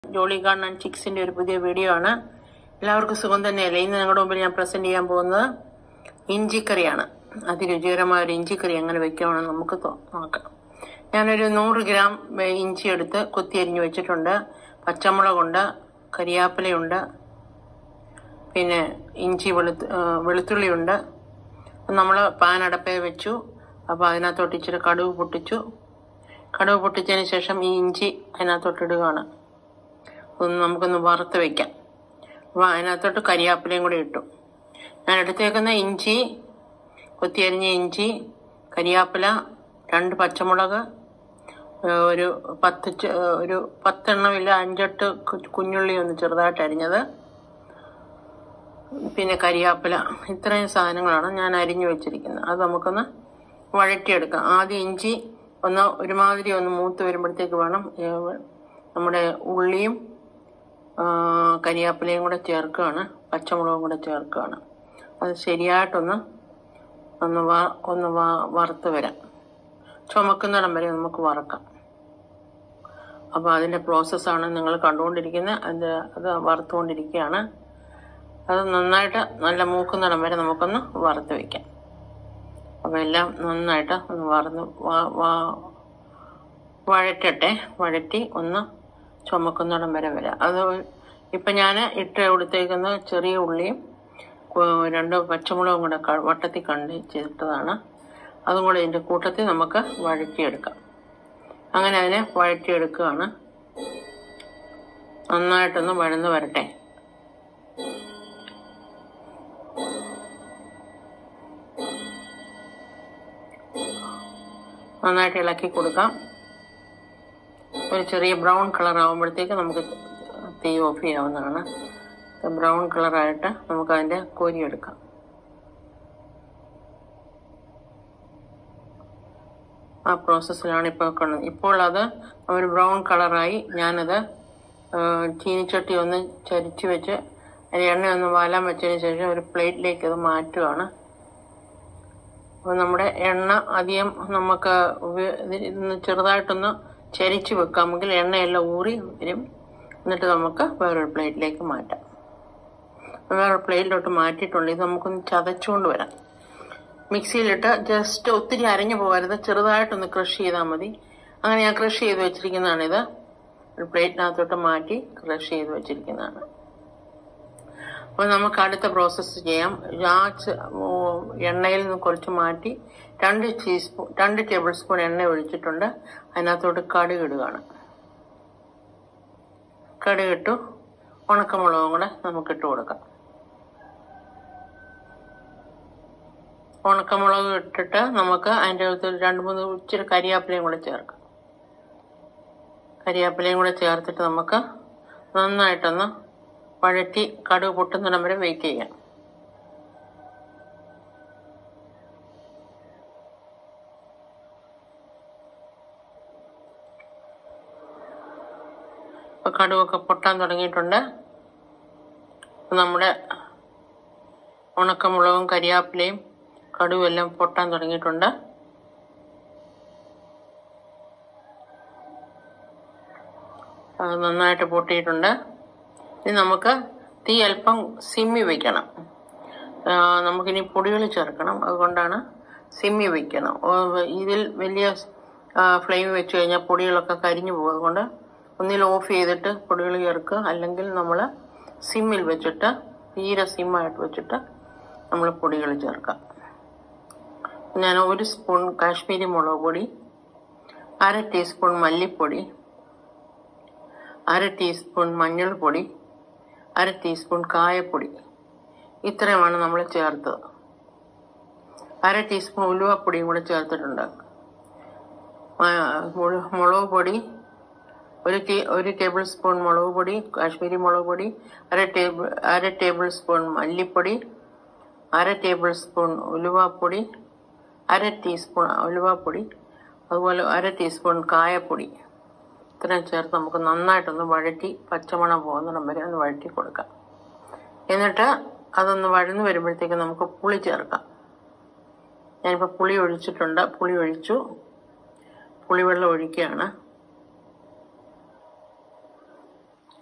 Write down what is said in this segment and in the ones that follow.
Jolly Gantt and ചിക്സിന്റെ ഒരു പുതിയ video ആണ് എല്ലാവർക്കും സുഖം തന്നെയല്ലേ ഇന്ന് നിങ്ങളുടെ മുമ്പിൽ ഞാൻ പ്രസന്റ് ചെയ്യാൻ പോകുന്നത് ഇഞ്ചിക്കറിയാണ് അതിരുചികരമായ ഒരു ഇഞ്ചിക്കറി എങ്ങനെ വെക്കാമെന്ന് നമുക്ക് തോ- നോക്കാം ഞാനൊരു നൂറ് ഗ്രാം വെ- ഇഞ്ചി എടുത്ത് കൊത്തി അരിഞ്ഞു വെച്ചിട്ടുണ്ട് പച്ചമുളകുണ്ട് കരിയാപ്പിലയുണ്ട് പിന്നെ ഇഞ്ചി വെളുത്ത് ആ, വെളുത്തുള്ളിയുണ്ട് നമ്മൾ പാൻ അടപ്പേ വെച്ചു അപ്പോൾ അതിനകത്തോട്ട് ഇച്ചിരി കടുവ് പൊട്ടിച്ചു കടുവ് പൊട്ടിച്ചതിന് ശേഷം ഈ ഇഞ്ചി അതിനകത്തോട്ട് ഇടുകയാണ് ഒന്ന് നമുക്കൊന്ന് വറുത്ത് വെക്കാം അപ്പോൾ അതിനകത്തോട്ട് കരിയാപ്പിലയും കൂടി ഇട്ടു ഞാൻ എടുത്തേക്കുന്ന ഇഞ്ചി കൊത്തിയരിഞ്ഞ ഇഞ്ചി കരിയാപ്പില രണ്ട് പച്ചമുളക് ഏഹ് ഒരു പത്ത് ചെ- ഏഹ് ഒരു പത്തെണ്ണമില്ല അഞ്ചെട്ട് കു- കുഞ്ഞുള്ളി ഒന്ന് ചെറുതായിട്ട് അരിഞ്ഞത് പിന്നെ കരിയാപ്പില ഇത്രയും സാധനങ്ങളാണ് ഞാൻ അരിഞ്ഞു വെച്ചിരിക്കുന്നത് അത് നമുക്കൊന്ന് വഴറ്റിയെടുക്കാം ആദ്യം ഇഞ്ചി ഒന്ന് ഒരുമാതിരി ഒന്ന് മൂത്ത് വരുമ്പോഴത്തേക്ക് വേണം ഏഹ് നമ്മുടെ ഉള്ളിയും ആ, കരിയാപ്പിലയും കൂടെ ചേർക്കുകയാണ് പച്ചമുളകും കൂടെ ചേർക്കുകയാണ് അത് ശരിയായിട്ടൊന്ന് ഒന്ന് വ ഒന്ന് വ- വറുത്ത് വരാം ചുമക്കുന്നിടം വരെ നമുക്ക് വറക്കാം അപ്പോൾ അതിൻ്റെ പ്രോസസ്സാണ് നിങ്ങൾ കണ്ടുകൊണ്ടിരിക്കുന്നത് അത് അത് വറുത്തുകൊണ്ടിരിക്കുകയാണ് അത് നന്നായിട്ട് നല്ല മൂക്കുന്നിടം വരെ നമുക്കൊന്ന് വറുത്ത് വയ്ക്കാം അപ്പോൾ എല്ലാം നന്നായിട്ട് ഒന്ന് വറന്ന് വ- വ- വഴറ്റട്ടെ വഴറ്റി ഒന്ന് ചുമക്കുന്നിടം വരെ വരാം അത് ഇപ്പം ഞാൻ ഇട്ട് കൊടുത്തേക്കുന്ന ചെറിയ ഉള്ളിയും കു- രണ്ട് പച്ചമുളകും കൂടെ ക- വട്ടത്തിൽ കണ്ട് ചെയ്തിട്ടതാണ് അതും കൂടെ ഇതിൻ്റെ കൂട്ടത്തിൽ നമുക്ക് വഴറ്റിയെടുക്കാം അങ്ങനെ അതിനെ വഴറ്റിയെടുക്കുകയാണ് നന്നായിട്ടൊന്ന് വഴന്ന് വരട്ടെ നന്നായിട്ട് ഇളക്കി കൊടുക്കാം ഒരു ചെറിയ ബ്രൗൺ കളർ ആകുമ്പോഴത്തേക്ക് നമുക്ക് തീ ഓഫ് ചെയ്യാവുന്നതാണ് ബ്രൗൺ കളറായിട്ട് നമുക്ക് അതിൻ്റെ കോരിയെടുക്കാം ആ പ്രോസസ്സിലാണ് ഇപ്പോൾ കാണുന്നത് ഇപ്പോൾ അത് ഒരു ബ്രൗൺ കളറായി ഞാനത് ആ, ചീനിച്ചട്ടി ഒന്ന് ചരിച്ച് വെച്ച് അതിൽ എണ്ണ ഒന്ന് വാലാൻ വെച്ചതിന് ശേഷം ഒരു പ്ലേറ്റിലേക്ക് അത് മാറ്റുകയാണ് അപ്പോൾ നമ്മുടെ എണ്ണ അധികം നമുക്ക് ഉപയോ- ഇത് ഇതൊന്ന് ചെറുതായിട്ടൊന്ന് ചരിച്ച് വെക്കാമെങ്കിൽ എണ്ണയെല്ലാം ഊറി വരും എന്നിട്ട് നമുക്ക് വേറൊരു പ്ലേറ്റിലേക്ക് മാറ്റാം വേറെ പ്ലേറ്റിലോട്ട് മാറ്റിയിട്ടുണ്ട് ഇത് നമുക്കൊന്ന് ചതച്ചുകൊണ്ട് വരാം മിക്സിയിലിട്ട് ജസ്റ്റ് ഒത്തിരി അരഞ്ഞു പോകരുത് ചെറുതായിട്ടൊന്ന് ക്രഷ് ചെയ്താൽ മതി അങ്ങനെ ഞാൻ ക്രഷ് ചെയ്ത് വെച്ചിരിക്കുന്നതാണിത് ഒരു പ്ലേറ്റിനകത്തോട്ട് മാറ്റി ക്രഷ് ചെയ്ത് വെച്ചിരിക്കുന്നതാണ് അപ്പോൾ നമുക്ക് അടുത്ത പ്രോസസ്സ് ചെയ്യാം ആ ച- ഓ, എണ്ണയിൽ നിന്ന് കുറച്ച് മാറ്റി രണ്ട് ടീസ്പൂൺ രണ്ട് ടേബിൾ സ്പൂൺ എണ്ണ ഒഴിച്ചിട്ടുണ്ട് അതിനകത്തോട്ട് കടുക് ഇടുകയാണ് കടുക് ഇട്ടു ഉണക്കമുളകും കൂടെ നമുക്ക് ഇട്ട് കൊടുക്കാം ഉണക്കമുളക് ഇട്ടിട്ട് നമുക്ക് അതിൻ്റെ അകത്ത് ഒരു രണ്ട് മൂന്ന് ഇച്ചിരി കരിയാപ്പിലയും കൂടെ ചേർക്കാം കരിയാപ്പിലയും കൂടെ ചേർത്തിട്ട് നമുക്ക് നന്നായിട്ടൊന്ന് വഴറ്റി കടുക് പൊട്ടുന്നിടം വരെ വെയിറ്റ് ചെയ്യാം ഇപ്പൊ കടുവൊക്കെ പൊട്ടാൻ തുടങ്ങിയിട്ടുണ്ട് ഇപ്പൊ നമ്മുടെ ഉണക്കമുളകും കരിയാപ്പിലയും കടുവും എല്ലാം പൊട്ടാൻ തുടങ്ങിയിട്ടുണ്ട് അത് നന്നായിട്ട് പൊട്ടിയിട്ടുണ്ട് ഇനി നമുക്ക് തീ അല്പം സിമ്മി വെക്കണം ആ, നമുക്കിനി പൊടികൾ ചേർക്കണം അതുകൊണ്ടാണ് സിമ്മി വെക്കണം ഓ, ഇതിൽ വലിയ ഫ്ലെയിം വെച്ച് കഴിഞ്ഞാൽ പൊടികളൊക്കെ കരിഞ്ഞു പോകും അതുകൊണ്ട് ഒന്നിൽ ഓഫ് ചെയ്തിട്ട് പൊടികൾ ചേർക്കുക അല്ലെങ്കിൽ നമ്മൾ സിമ്മിൽ വെച്ചിട്ട് തീരെ സിമ്മായിട്ട് വെച്ചിട്ട് നമ്മൾ പൊടികൾ ചേർക്കാം ഞാൻ ഒരു സ്പൂൺ കാശ്മീരി മുളക് പൊടി അര ടീസ്പൂൺ മല്ലിപ്പൊടി അര ടീസ്പൂൺ മഞ്ഞൾപ്പൊടി അര ടീസ്പൂൺ കായപ്പൊടി ഇത്രയുമാണ് നമ്മൾ ചേർത്തത് അര ടീസ്പൂൺ ഉലുവപ്പൊടിയും കൂടെ ചേർത്തിട്ടുണ്ട് ആ, മുള- മുളക് പൊടി ഒരു ടീ ഒരു ടേബിൾ സ്പൂൺ മുളക് പൊടി കാശ്മീരി മുളക് പൊടി അര ടേബിൾ അര ടേബിൾ സ്പൂൺ മല്ലിപ്പൊടി അര ടേബിൾ സ്പൂൺ ഉലുവപ്പൊടി അര ടീസ്പൂൺ ഉലുവപ്പൊടി അതുപോലെ അര ടീസ്പൂൺ കായപ്പൊടി ഇത്രയും ചേർത്ത് നമുക്ക് നന്നായിട്ടൊന്ന് വഴറ്റി പച്ചമണം പോകുന്നിടം വരെ ഒന്ന് വഴറ്റി കൊടുക്കാം എന്നിട്ട് അതൊന്ന് വഴന്ന് വരുമ്പോഴത്തേക്ക് നമുക്ക് പുളി ചേർക്കാം ഞാനിപ്പോൾ പുളി ഒഴിച്ചിട്ടുണ്ട് പുളി ഒഴിച്ചു പുളിവെള്ളം ഒഴിക്കുകയാണ്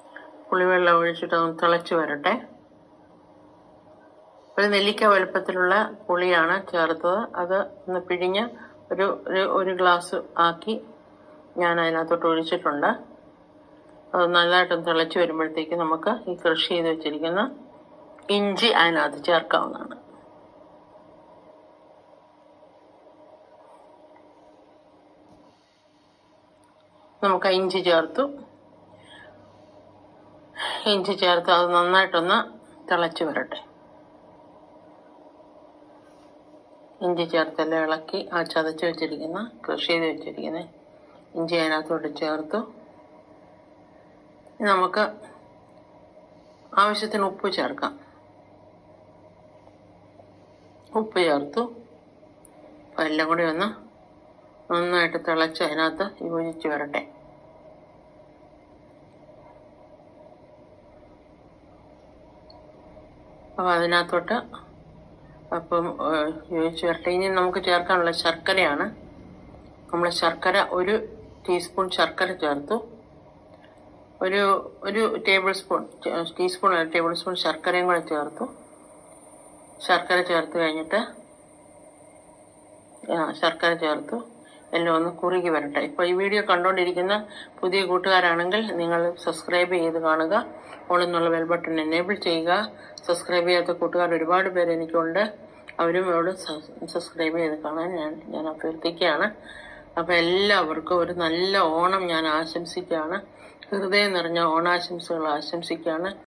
പുളിവെള്ളം ഒഴിച്ചിട്ട് ഒന്ന് തിളച്ച് വരട്ടെ ഒരു നെല്ലിക്ക വലുപ്പത്തിലുള്ള പുളിയാണ് ചേർത്തത് അത് ഒന്ന് പിഴിഞ്ഞ് ഒരു ഒരു ഒരു ഗ്ലാസ് ആക്കി ഞാൻ അതിനകത്തോട്ട് ഒഴിച്ചിട്ടുണ്ട് അത് നല്ലതായിട്ടൊന്ന് തിളച്ച് വരുമ്പോഴത്തേക്ക് നമുക്ക് ഈ കൃഷി ചെയ്ത് വെച്ചിരിക്കുന്ന ഇഞ്ചി അതിനകത്ത് ചേർക്കാവുന്നതാണ് നമുക്ക് ആ ഇഞ്ചി ചേർത്തു ഇഞ്ചി ചേർത്ത് അത് നന്നായിട്ടൊന്ന് തിളച്ച് വരട്ടെ ഇഞ്ചി ചേർത്തെല്ലാം ഇളക്കി ആ ചതച്ച് വെച്ചിരിക്കുന്ന കൃഷി ചെയ്ത് വെച്ചിരിക്കുന്ന ഇഞ്ചി അതിനകത്തോട്ട് ചേർത്തു ഇനി നമുക്ക് ആവശ്യത്തിന് ഉപ്പ് ചേർക്കാം ഉപ്പ് ചേർത്തു അപ്പം എല്ലാം കൂടി ഒന്ന് നന്നായിട്ട് തിളച്ച് അതിനകത്ത് യോജിച്ച് വരട്ടെ അപ്പം അതിനകത്തോട്ട് അപ്പം ഏഹ്, യോജിച്ച് വരട്ടെ ഇനി നമുക്ക് ചേർക്കാനുള്ള ശർക്കരയാണ് നമ്മൾ ശർക്കര ഒരു ടീസ്പൂൺ ശർക്കര ചേർത്തു ഒരു ഒരു ടേബിൾ സ്പൂൺ ടീസ്പൂൺ അല്ല ടേബിൾ സ്പൂൺ ശർക്കരയും കൂടെ ചേർത്തു ശർക്കര ചേർത്ത് കഴിഞ്ഞിട്ട് ആ, ശർക്കര ചേർത്തു എല്ലാം ഒന്ന് കുറുകി വരട്ടെ ഇപ്പോൾ ഈ വീഡിയോ കണ്ടുകൊണ്ടിരിക്കുന്ന പുതിയ കൂട്ടുകാരാണെങ്കിൽ നിങ്ങൾ സബ്സ്ക്രൈബ് ചെയ്ത് കാണുക ഓളെന്നുള്ള ബെൽ ബട്ടൺ എനേബിൾ ചെയ്യുക സബ്സ്ക്രൈബ് ചെയ്യാത്ത കൂട്ടുകാർ ഒരുപാട് പേര് എനിക്കുണ്ട് അവരും ഇവിടെ സബ്സ്ക്രൈബ് ചെയ്ത് കാണാൻ ഞാൻ ഞാൻ അഭ്യർത്ഥിക്കുകയാണ് അപ്പോൾ എല്ലാവർക്കും ഒരു നല്ല ഓണം ഞാൻ ആശംസിക്കുകയാണ് ഹൃദയം നിറഞ്ഞ ഓണാശംസകൾ ആശംസിക്കുകയാണ്